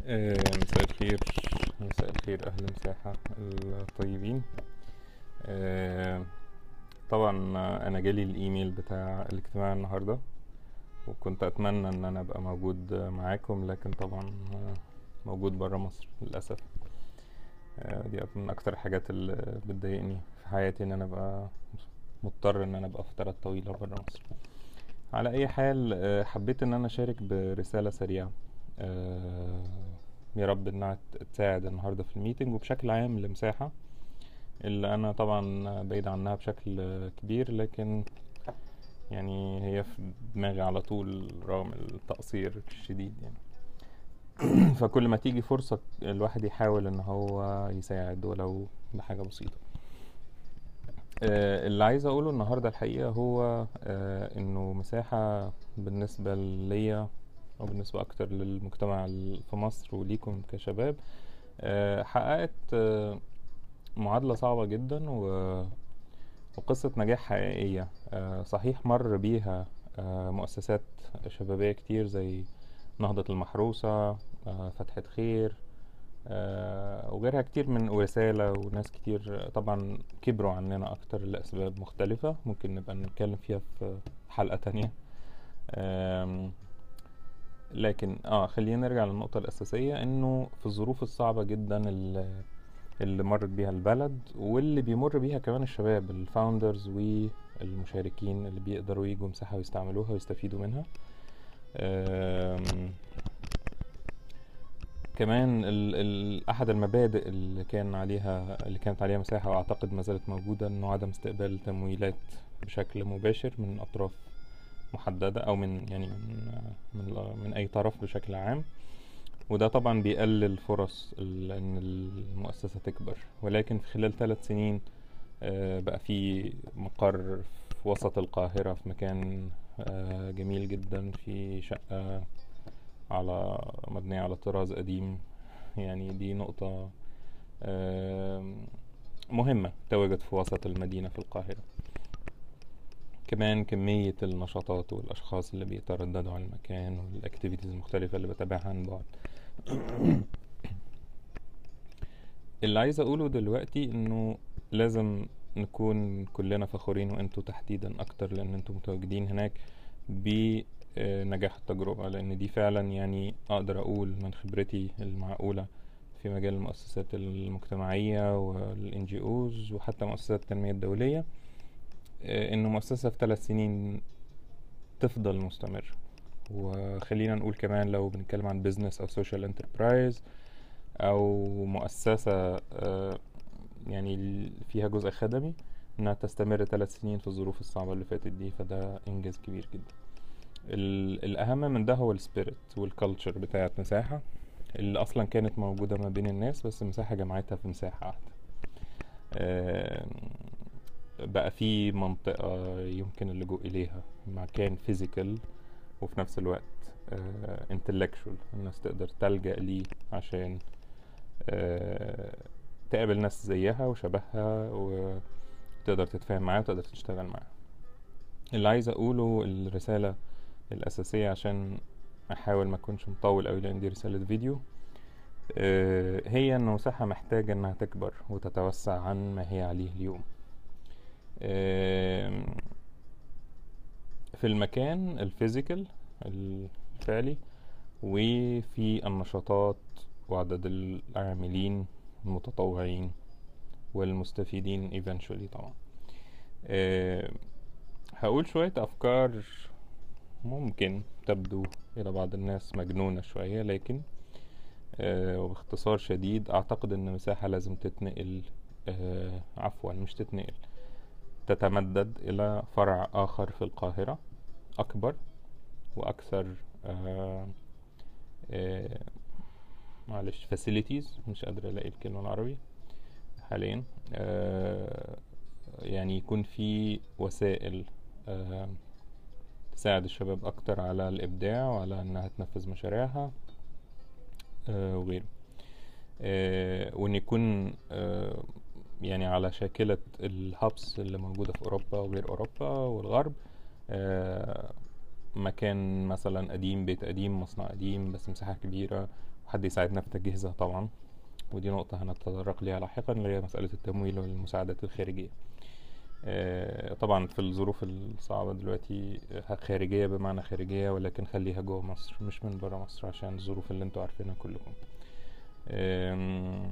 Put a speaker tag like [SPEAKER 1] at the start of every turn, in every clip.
[SPEAKER 1] آه، مساء الخير مساء الخير أهل مساحة الطيبين آه، طبعا آه، أنا جالي الإيميل بتاع الاجتماع النهاردة وكنت أتمنى إن أنا أبقى موجود آه، معاكم لكن طبعا آه، موجود برا مصر للأسف آه، دي من أكتر الحاجات اللي بتضايقني في حياتي إن أنا أبقى مضطر إن أنا أبقى فترات طويلة برا مصر على أي حال آه، حبيت إن أنا أشارك برسالة سريعة آه، يا رب انها ت- تساعد النهارده في الميتنج وبشكل عام لمساحة اللي انا طبعا بعيد عنها بشكل كبير لكن يعني هي في دماغي على طول رغم التقصير الشديد يعني فكل ما تيجي فرصة الواحد يحاول ان هو يساعد ولو بحاجة بسيطة آه، اللي عايز اقوله النهارده الحقيقة هو آه، انه مساحة بالنسبة ليا او بالنسبة اكتر للمجتمع ال- في مصر وليكم كشباب آه، حققت آه، معادلة صعبة جدا و- وقصة نجاح حقيقية آه، صحيح مر بيها آه، مؤسسات شبابية كتير زي نهضة المحروسة آه، فتحة خير آه، وغيرها كتير من ورسالة وناس كتير طبعا كبروا عننا أكتر لأسباب مختلفة ممكن نبقى نتكلم فيها في حلقة تانية آم، لكن اه خلينا نرجع للنقطة الأساسية إنه في الظروف الصعبة جدا اللي, اللي مرت بيها البلد واللي بيمر بيها كمان الشباب الفاوندرز والمشاركين اللي بيقدروا يجوا مساحة ويستعملوها ويستفيدوا منها آم، كمان ال ال أحد المبادئ اللي كان عليها اللي كانت عليها مساحة وأعتقد ما زالت موجودة إنه عدم استقبال تمويلات بشكل مباشر من أطراف محددة أو من يعني من من, من أي طرف بشكل عام وده طبعا بيقلل فرص ال- إن المؤسسة تكبر ولكن في خلال ثلاث سنين آه، بقى في مقر في وسط القاهرة في مكان آه، جميل جدا في شقة على مبنية على طراز قديم يعني دي نقطة آم، مهمة تواجد في وسط المدينة في القاهرة كمان كمية النشاطات والأشخاص اللي بيترددوا على المكان والأكتيفيتيز المختلفة اللي بتابعها عن بعد اللي عايز أقوله دلوقتي إنه لازم نكون كلنا فخورين وانتوا تحديدا أكتر لأن انتوا متواجدين هناك بنجاح التجربة لأن دي فعلا يعني أقدر أقول من خبرتي المعقولة في مجال المؤسسات المجتمعية والإن جي أوز وحتى مؤسسات التنمية الدولية آه، إنه مؤسسة في ثلاث سنين تفضل مستمر وخلينا نقول كمان لو بنتكلم عن بيزنس أو سوشيال انتربرايز أو مؤسسة آه، يعني ال- فيها جزء خدمي إنها تستمر ثلاث سنين في الظروف الصعبة اللي فاتت دي فده إنجاز كبير جدا ال- الأهم من ده هو السبيريت والكالتشر بتاعت مساحة اللي أصلا كانت موجودة ما بين الناس بس مساحة جمعتها في مساحة واحدة آم، بقى في منطقة يمكن اللجوء إليها مكان فيزيكال وفي نفس الوقت انتلكشوال الناس تقدر تلجأ ليه عشان آه، تقابل ناس زيها وشبهها وتقدر تتفاهم معاها وتقدر تشتغل معاها اللي عايز أقوله الرسالة الأساسية عشان أحاول ما أكونش مطول أوي لأن دي رسالة فيديو آه، هي إن مساحة محتاجة إنها تكبر وتتوسع عن ما هي عليه اليوم آم، في المكان الفيزيكال الفعلي وفي النشاطات وعدد العاملين المتطوعين والمستفيدين eventually طبعا آه، هقول شوية أفكار ممكن تبدو إلى بعض الناس مجنونة شوية لكن آه، وباختصار شديد أعتقد إن مساحة لازم تتنقل آه، عفوا مش تتنقل تتمدد إلى فرع آخر في القاهرة أكبر وأكثر آه، آه، معلش facilities مش قادر ألاقي الكلمة العربي حاليا آه، يعني يكون في وسائل آه، تساعد الشباب أكتر على الإبداع وعلى إنها تنفذ مشاريعها آه، وغيره آه، وإن يكون آه، يعني على شاكلة الهابس اللي موجودة في أوروبا وغير أوروبا والغرب آه، مكان مثلا قديم بيت قديم مصنع قديم بس مساحة كبيرة حد يساعدنا في تجهيزها طبعا ودي نقطة هنتطرق ليها لاحقا اللي هي مسألة التمويل والمساعدات الخارجية آه، طبعا في الظروف الصعبة دلوقتي آه، خارجية بمعنى خارجية ولكن خليها جوه مصر مش من برا مصر عشان الظروف اللي انتوا عارفينها كلكم آم،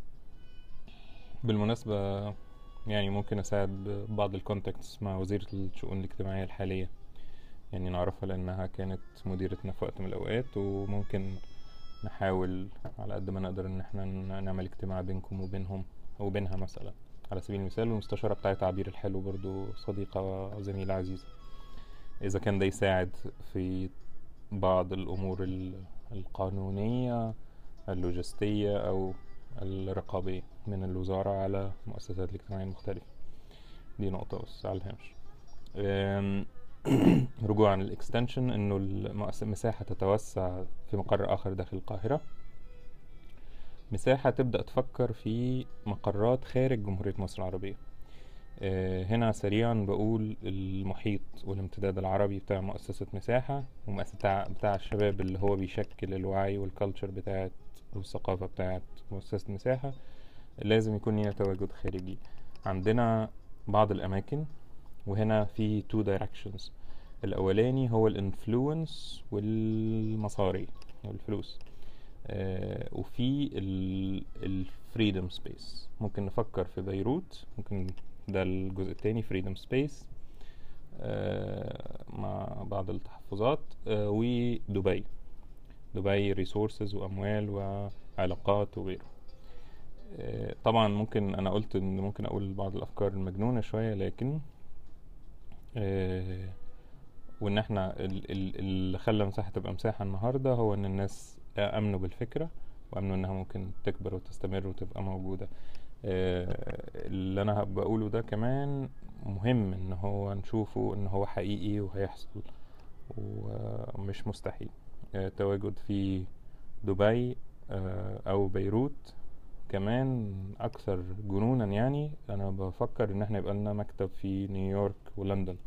[SPEAKER 1] بالمناسبة يعني ممكن أساعد ببعض الكونتاكتس مع وزيرة الشؤون الاجتماعية الحالية يعني نعرفها لأنها كانت مديرتنا في وقت من الأوقات وممكن نحاول على قد ما نقدر إن احنا ن- نعمل اجتماع بينكم وبينهم أو بينها مثلا على سبيل المثال والمستشارة بتاعت عبير الحلو برضو صديقة وزميلة عزيزة إذا كان ده يساعد في بعض الأمور ال- القانونية اللوجستية أو الرقابية من الوزارة على المؤسسات الاجتماعية المختلفة دي نقطة بس على الهامش أم، رجوعا للاكستنشن انه المؤس- المساحة تتوسع في مقر اخر داخل القاهرة مساحة تبدأ تفكر في مقرات خارج جمهورية مصر العربية أه، هنا سريعا بقول المحيط والامتداد العربي بتاع مؤسسة مساحة ومؤسسة بتاع, بتاع الشباب اللي هو بيشكل الوعي والكالتشر بتاعت والثقافة بتاعت مؤسسة مساحة لازم يكون لينا تواجد خارجي عندنا بعض الأماكن وهنا في two directions الأولاني هو الانفلونس والمصاري أو الفلوس آه وفي الفريدم سبيس ممكن نفكر في بيروت ممكن ده الجزء التاني فريدم سبيس آه مع بعض التحفظات آه ودبي دبي ريسورسز وأموال وعلاقات وغيره آه، طبعا ممكن انا قلت ان ممكن اقول بعض الافكار المجنونه شويه لكن آه، وان احنا ال- ال- اللي خلى مساحه تبقى مساحه النهارده هو ان الناس امنوا بالفكره وامنوا انها ممكن تكبر وتستمر وتبقى موجوده آه، اللي انا بقوله ده كمان مهم ان هو نشوفه ان هو حقيقي وهيحصل ومش مستحيل آه، التواجد في دبي آه، او بيروت كمان اكثر جنونا يعني انا بفكر ان احنا يبقى لنا مكتب في نيويورك ولندن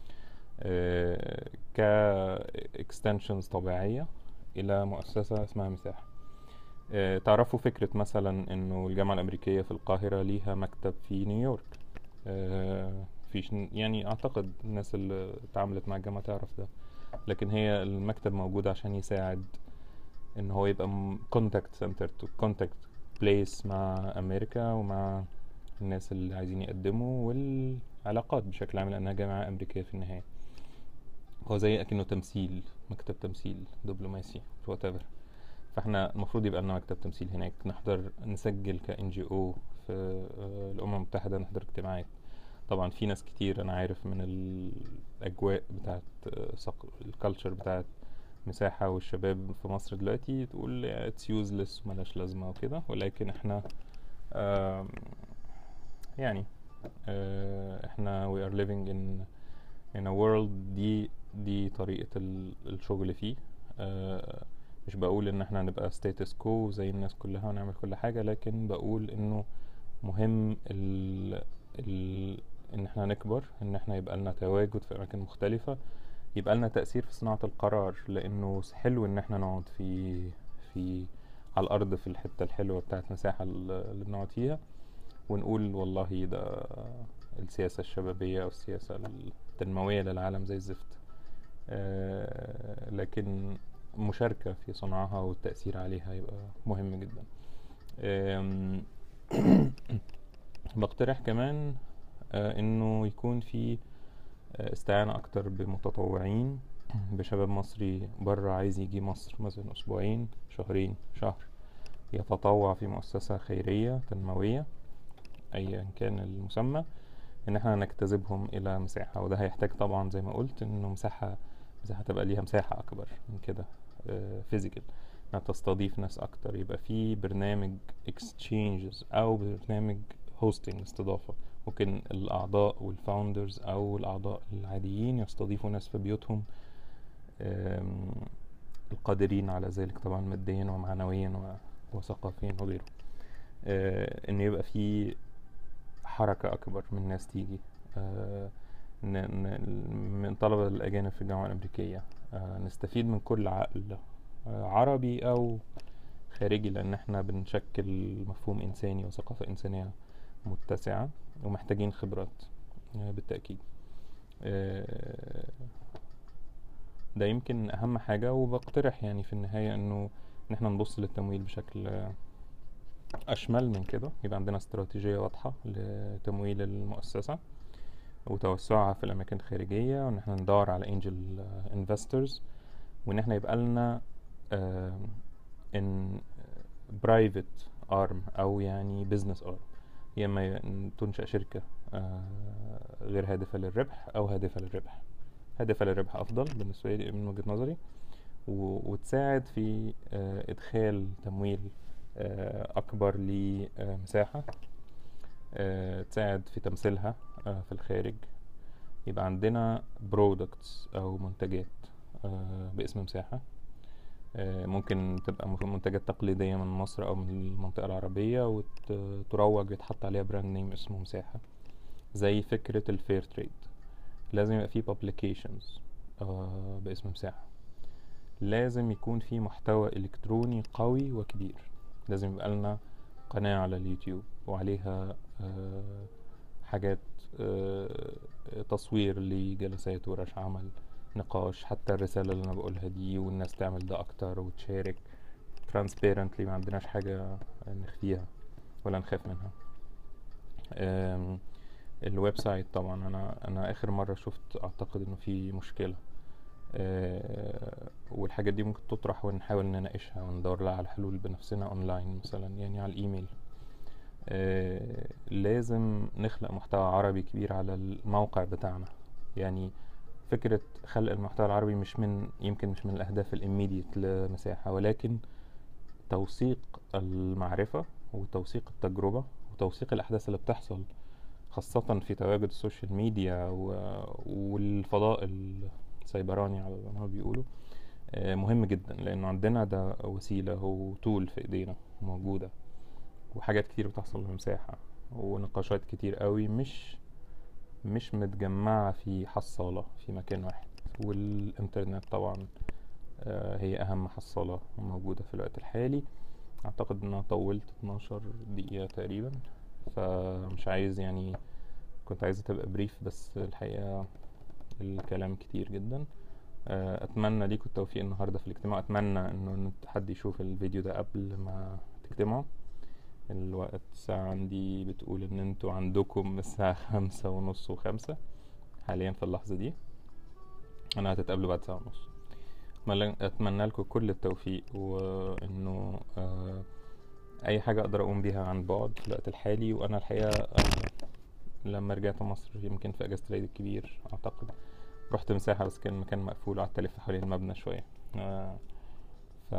[SPEAKER 1] ك extensions طبيعية الى مؤسسة اسمها مساحة آه، تعرفوا فكرة مثلا انه الجامعة الامريكية في القاهرة ليها مكتب في نيويورك آه، في شن- يعني اعتقد الناس اللي اتعاملت مع الجامعة تعرف ده لكن هي المكتب موجود عشان يساعد ان هو يبقى كونتاكت سنتر تو كونتاكت بليس مع امريكا ومع الناس اللي عايزين يقدموا والعلاقات بشكل عام لانها جامعة امريكية في النهاية هو زي اكنه تمثيل مكتب تمثيل دبلوماسي whatever فاحنا المفروض يبقى لنا مكتب تمثيل هناك نحضر نسجل كان جي او في آه، الامم المتحدة نحضر اجتماعات طبعا في ناس كتير انا عارف من الاجواء بتاعت الكالتشر بتاعت مساحة والشباب في مصر دلوقتي تقول اتس يوزلس وملهاش لازمة وكده ولكن احنا آم، يعني آه، احنا we are living in in a world دي دي طريقة ال- الشغل فيه آه، مش بقول ان احنا نبقى status quo زي الناس كلها ونعمل كل حاجة لكن بقول انه مهم ال ال ان احنا نكبر ان احنا يبقى لنا تواجد في اماكن مختلفة يبقى لنا تأثير في صناعة القرار لانه حلو ان احنا نقعد في في على الارض في الحتة الحلوة بتاعت مساحة ال- اللي بنقعد فيها ونقول والله ده السياسة الشبابية أو السياسة التنموية للعالم زي الزفت آه، لكن مشاركة في صنعها والتأثير عليها يبقى مهم جدا آم، بقترح كمان آه، انه يكون في آه، استعانة اكتر بمتطوعين بشباب مصري بره عايز يجي مصر مثلا اسبوعين شهرين شهر يتطوع في مؤسسة خيرية تنموية ايا كان المسمى ان احنا نجتذبهم الى مساحة وده هيحتاج طبعا زي ما قلت انه مساحة مساحة تبقى ليها مساحة اكبر من كده فيزيكال انها تستضيف ناس اكتر يبقى في برنامج exchanges او برنامج hosting استضافة ممكن الاعضاء والفاوندرز او الاعضاء العاديين يستضيفوا ناس في بيوتهم آم، القادرين على ذلك طبعا ماديا ومعنويا و- وثقافيا وغيره آه، ان يبقى في حركة أكبر من ناس تيجي آه، ن- ن- من طلبة الأجانب في الجامعة الأمريكية آه، نستفيد من كل عقل آه، عربي أو خارجي لان احنا بنشكل مفهوم انساني وثقافة انسانية متسعة ومحتاجين خبرات آه، بالتأكيد آه، ده يمكن اهم حاجة وبقترح يعني في النهاية انه ان احنا نبص للتمويل بشكل آه، اشمل من كده يبقى عندنا استراتيجية واضحة لتمويل المؤسسة وتوسعها في الاماكن الخارجية وان احنا ندور على انجل انفسترز وان احنا يبقى لنا ان برايفت ارم او يعني بزنس ارم يا اما تنشأ شركة آه، غير هادفة للربح او هادفة للربح هادفة للربح افضل بالنسبة لي من وجهة نظري و- وتساعد في آه، ادخال تمويل آه، اكبر لمساحة آه، تساعد في تمثيلها آه، في الخارج يبقى عندنا برودكتس او منتجات آه، باسم مساحة آه، ممكن تبقى مف- منتجات تقليدية من مصر أو من المنطقة العربية وتروج ويتحط عليها براند نيم اسمه مساحة زي فكرة الفير تريد لازم يبقى فيه publications آه، باسم مساحة لازم يكون في محتوى إلكتروني قوي وكبير لازم يبقى لنا قناة على اليوتيوب وعليها آه، حاجات آه، تصوير لجلسات ورش عمل نقاش حتى الرسالة اللي أنا بقولها دي والناس تعمل ده أكتر وتشارك transparently ما عندناش حاجة نخفيها ولا نخاف منها أم، الويب سايت طبعا أنا أنا آخر مرة شفت أعتقد إنه في مشكلة أه، والحاجات دي ممكن تطرح ونحاول نناقشها وندور لها على حلول بنفسنا أونلاين مثلا يعني على الإيميل أه، لازم نخلق محتوى عربي كبير على الموقع بتاعنا يعني فكرة خلق المحتوى العربي مش من يمكن مش من الأهداف الإميديت لمساحة ولكن توثيق المعرفة وتوثيق التجربة وتوثيق الأحداث اللي بتحصل خاصة في تواجد السوشيال ميديا و- والفضاء السيبراني على ما بيقولوا آه، مهم جدا لأنه عندنا ده وسيلة وتول في إيدينا موجودة وحاجات كتير بتحصل في المساحة ونقاشات كتير قوي مش مش متجمعة في حصالة في مكان واحد والإنترنت طبعا آه، هي أهم حصالة موجودة في الوقت الحالي أعتقد إن أنا طولت 12 دقيقة تقريبا فمش عايز يعني كنت عايز تبقى بريف بس الحقيقة الكلام كتير جدا آه، أتمنى ليكم التوفيق النهاردة في الاجتماع أتمنى إنه حد يشوف الفيديو ده قبل ما تجتمعوا الوقت الساعة عندي بتقول إن انتوا عندكم الساعة خمسة ونص وخمسة حاليا في اللحظة دي أنا هتتقابلوا بعد ساعة ونص أتمنى- أتمنى لكم كل التوفيق وإنه آه، أي حاجة أقدر أقوم بيها عن بعد في الوقت الحالي وأنا الحقيقة آه، لما رجعت مصر يمكن في أجازة العيد الكبير أعتقد رحت مساحة بس كان المكان مقفول وقعدت ألف حوالين المبنى شوية آه، ف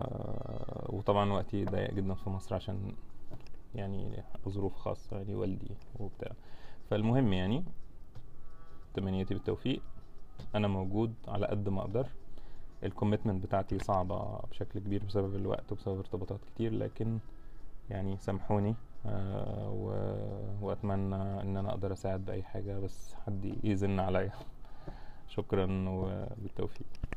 [SPEAKER 1] وطبعا وقتي ضيق جدا في مصر عشان يعني ظروف خاصة يعني والدي وبتاع فالمهم يعني تمنياتي بالتوفيق أنا موجود على قد ما أقدر الكوميتمنت بتاعتي صعبة بشكل كبير بسبب الوقت وبسبب ارتباطات كتير لكن يعني سامحوني آه و... وأتمنى إن أنا أقدر أساعد بأي حاجة بس حد يزن عليا شكرا وبالتوفيق